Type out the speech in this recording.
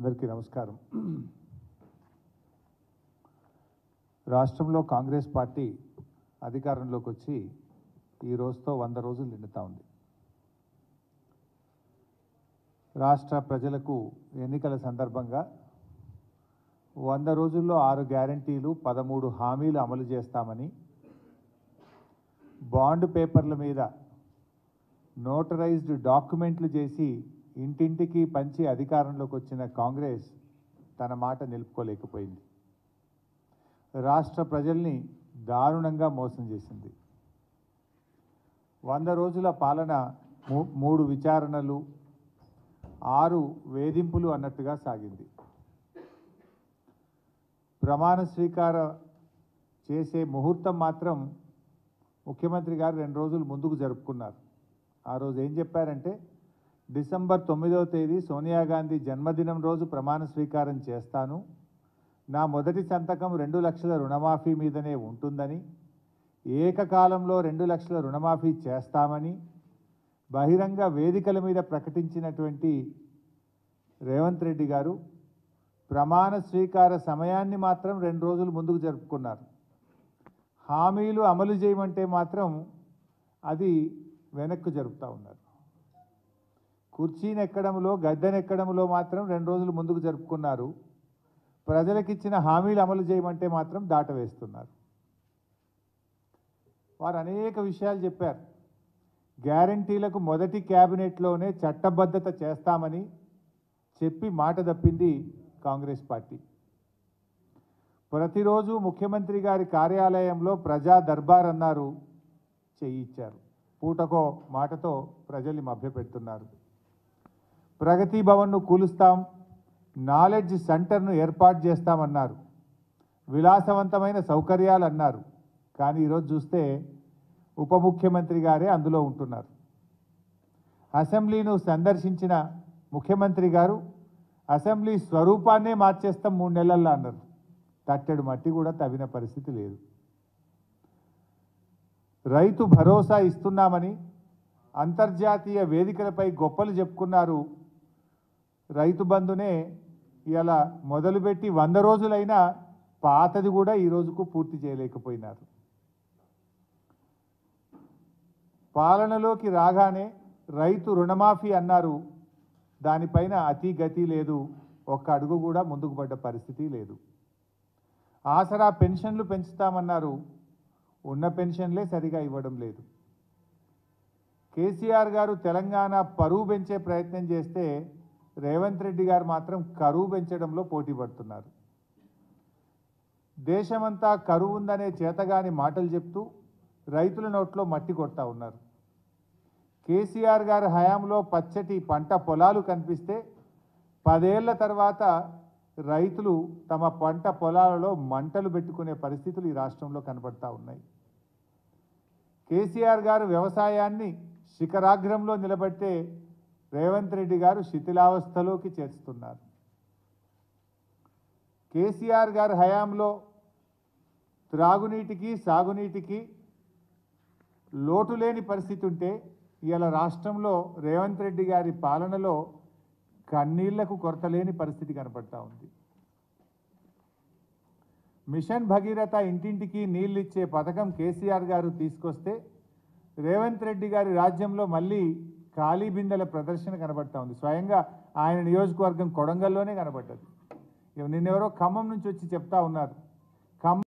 అందరికీ నమస్కారం రాష్ట్రంలో కాంగ్రెస్ పార్టీ అధికారంలోకి వచ్చి ఈ రోజుతో వంద రోజులు నిండుతా ఉంది రాష్ట్ర ప్రజలకు ఎన్నికల సందర్భంగా వంద రోజుల్లో ఆరు గ్యారంటీలు పదమూడు హామీలు అమలు చేస్తామని బాండ్ పేపర్ల మీద నోటరైజ్డ్ డాక్యుమెంట్లు చేసి ఇంటింటికి పంచి అధికారంలోకి వచ్చిన కాంగ్రెస్ తన మాట నిలుపుకోలేకపోయింది రాష్ట్ర ప్రజల్ని దారుణంగా మోసం చేసింది వంద రోజుల పాలన మూ- మూడు విచారణలు ఆరు వేధింపులు అన్నట్టుగా సాగింది ప్రమాణ స్వీకార చేసే ముహూర్తం మాత్రం ముఖ్యమంత్రి గారు రెండు రోజులు ముందుకు జరుపుకున్నారు ఆ రోజు ఏం చెప్పారంటే డిసెంబర్ తొమ్మిదవ తేదీ సోనియా గాంధీ జన్మదినం రోజు ప్రమాణ స్వీకారం చేస్తాను నా మొదటి సంతకం రెండు లక్షల రుణమాఫీ మీదనే ఉంటుందని ఏకకాలంలో రెండు లక్షల రుణమాఫీ చేస్తామని బహిరంగ వేదికల మీద ప్రకటించినటువంటి రేవంత్ రెడ్డి గారు ప్రమాణ స్వీకార సమయాన్ని మాత్రం రెండు రోజులు ముందుకు జరుపుకున్నారు హామీలు అమలు చేయమంటే మాత్రం అది వెనక్కు జరుపుతూ ఉన్నారు కుర్చీనెక్కడంలో గద్దెనెక్కడంలో మాత్రం రెండు రోజులు ముందుకు జరుపుకున్నారు ప్రజలకిచ్చిన హామీలు అమలు చేయమంటే మాత్రం దాటవేస్తున్నారు వారు అనేక విషయాలు చెప్పారు గ్యారంటీలకు మొదటి క్యాబినెట్లోనే చట్టబద్ధత చేస్తామని చెప్పి మాట తప్పింది కాంగ్రెస్ పార్టీ ప్రతిరోజు ముఖ్యమంత్రి గారి కార్యాలయంలో ప్రజా దర్బార్ అన్నారు చేయించారు పూటకో మాటతో ప్రజల్ని మభ్యపెడుతున్నారు ప్రగతి భవన్ను కూలుస్తాం నాలెడ్జ్ సెంటర్ను ఏర్పాటు చేస్తామన్నారు విలాసవంతమైన సౌకర్యాలు అన్నారు కానీ ఈరోజు చూస్తే ఉప ముఖ్యమంత్రి గారే అందులో ఉంటున్నారు అసెంబ్లీను సందర్శించిన ముఖ్యమంత్రి గారు అసెంబ్లీ స్వరూపాన్నే మార్చేస్తాం మూడు నెలల్లో అన్నారు తట్టెడు మట్టి కూడా తవ్విన పరిస్థితి లేదు రైతు భరోసా ఇస్తున్నామని అంతర్జాతీయ వేదికలపై గొప్పలు చెప్పుకున్నారు రైతు బంధునే ఇలా మొదలుపెట్టి వంద రోజులైనా పాతది కూడా ఈ రోజుకు పూర్తి చేయలేకపోయినారు పాలనలోకి రాగానే రైతు రుణమాఫీ అన్నారు దానిపైన అతి గతి లేదు ఒక్క అడుగు కూడా ముందుకు పడ్డ పరిస్థితి లేదు ఆసరా పెన్షన్లు పెంచుతామన్నారు ఉన్న పెన్షన్లే సరిగా ఇవ్వడం లేదు కేసీఆర్ గారు తెలంగాణ పరువు పెంచే ప్రయత్నం చేస్తే రేవంత్ రెడ్డి గారు మాత్రం కరువు పెంచడంలో పోటీ పడుతున్నారు దేశమంతా కరువు ఉందనే చేతగాని మాటలు చెప్తూ రైతుల నోట్లో మట్టి కొడతా ఉన్నారు కేసీఆర్ గారి హయాంలో పచ్చటి పంట పొలాలు కనిపిస్తే పదేళ్ల తర్వాత రైతులు తమ పంట పొలాలలో మంటలు పెట్టుకునే పరిస్థితులు ఈ రాష్ట్రంలో కనబడతా ఉన్నాయి కేసీఆర్ గారు వ్యవసాయాన్ని శిఖరాగ్రంలో నిలబెట్టే రేవంత్ రెడ్డి గారు శిథిలావస్థలోకి చేర్చుతున్నారు కేసీఆర్ గారి హయాంలో త్రాగునీటికి సాగునీటికి లోటు లేని పరిస్థితి ఉంటే ఇవాళ రాష్ట్రంలో రేవంత్ రెడ్డి గారి పాలనలో కన్నీళ్లకు కొరత లేని పరిస్థితి కనపడతా ఉంది మిషన్ భగీరథ ఇంటింటికి నీళ్ళిచ్చే పథకం కేసీఆర్ గారు తీసుకొస్తే రేవంత్ రెడ్డి గారి రాజ్యంలో మళ్ళీ ఖాళీ బిందెల ప్రదర్శన కనబడతా ఉంది స్వయంగా ఆయన నియోజకవర్గం కొడంగల్లోనే కనబడ్డది ఇక నిన్నెవరో ఖమ్మం నుంచి వచ్చి చెప్తా ఉన్నారు